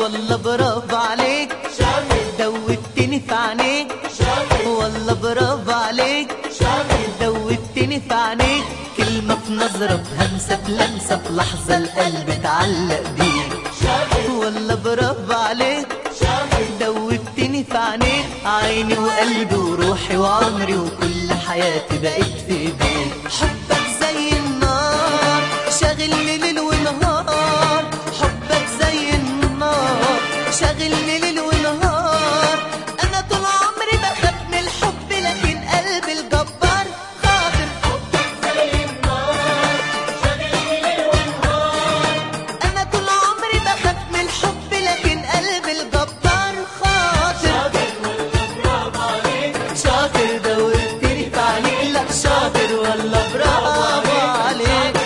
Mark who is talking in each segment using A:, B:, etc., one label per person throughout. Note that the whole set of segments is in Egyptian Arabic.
A: والله برافو عليك دوبتني في عينيك والله برافو عليك دوبتني في عينيك كلمة في نظرة بهمسة في لمسة في لحظة القلب اتعلق بيك والله برافو عليك دوبتني في عينيك عيني وقلبي وروحي وعمري وكل حياتي بقت في ايديك حبك زي النار شاغلني ليل ونهار حبك زي النار شاغلني ليل ونهار انا طول عمري بخاف من الحب لكن قلبي الجبار خاطر انا طول عمري بخاف من الحب لكن قلبي الجبار خاطر شاطر دوبتني في عينيك لا شاطر ولا برافو عليك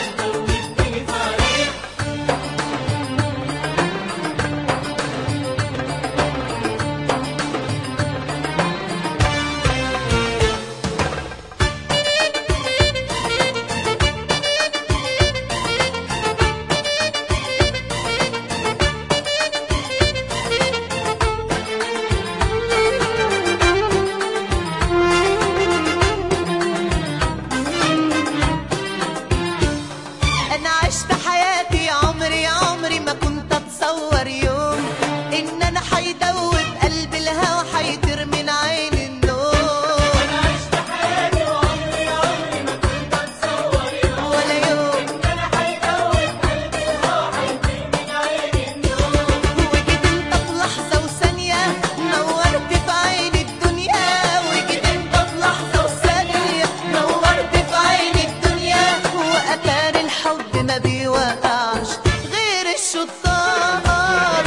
A: انا عشت حياتي عمري عمري ما كنت اتصور يوم ان انا حيدوب قلب الهوى حيطير من عين النوم انا عشت حياتي وعمري عمري ما كنت اتصور يوم ولا يوم انا حيدوب قلب الهوى حيطير من عين النوم وجيت انت في لحظه وثانيه نورت في عين الدنيا وجيت انت في لحظه وثانيه نورت في عين الدنيا واتار الحب ما بيوقعش غير الشطار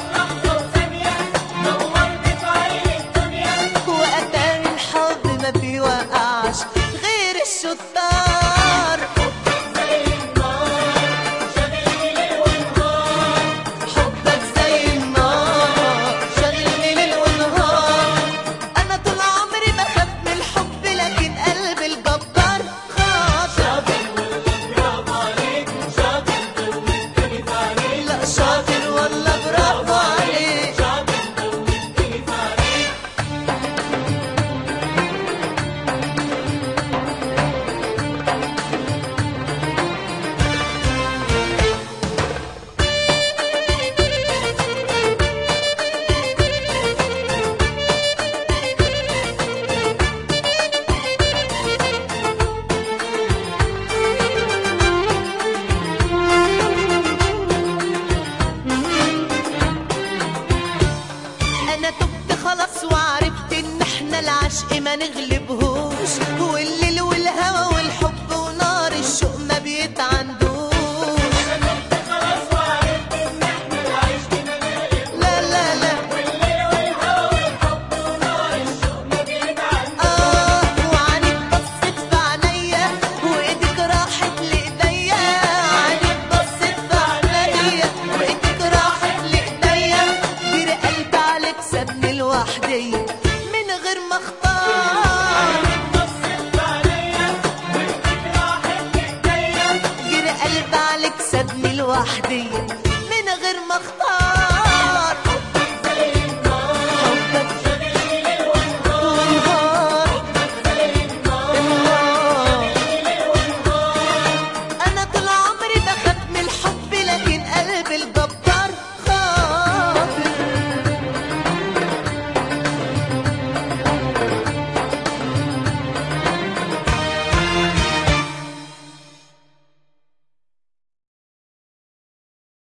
A: واتار الحب ما بيوقعش غير الشطار حبك زي النار شاغلني ليل ونهار انا طول عمري بخاف من الحب لكن قلبي الجبار خاطر لا شاطر ولا برافو عليك انا تبت خلاص وعرفت ان احنا العشق ما نغلبهوش والليل والهوى والحب ونار الشوق ما بيتعندوش لا لا لا آه وعنيك بصت في عينيا وايدك راحت لايديا عنيك بصت في عينيا وايدك راحت لايديا جري قلبي عليك سابني لوحدي من غير ما اختار جري قلبي عليك سابني لوحدي من غير ما اختار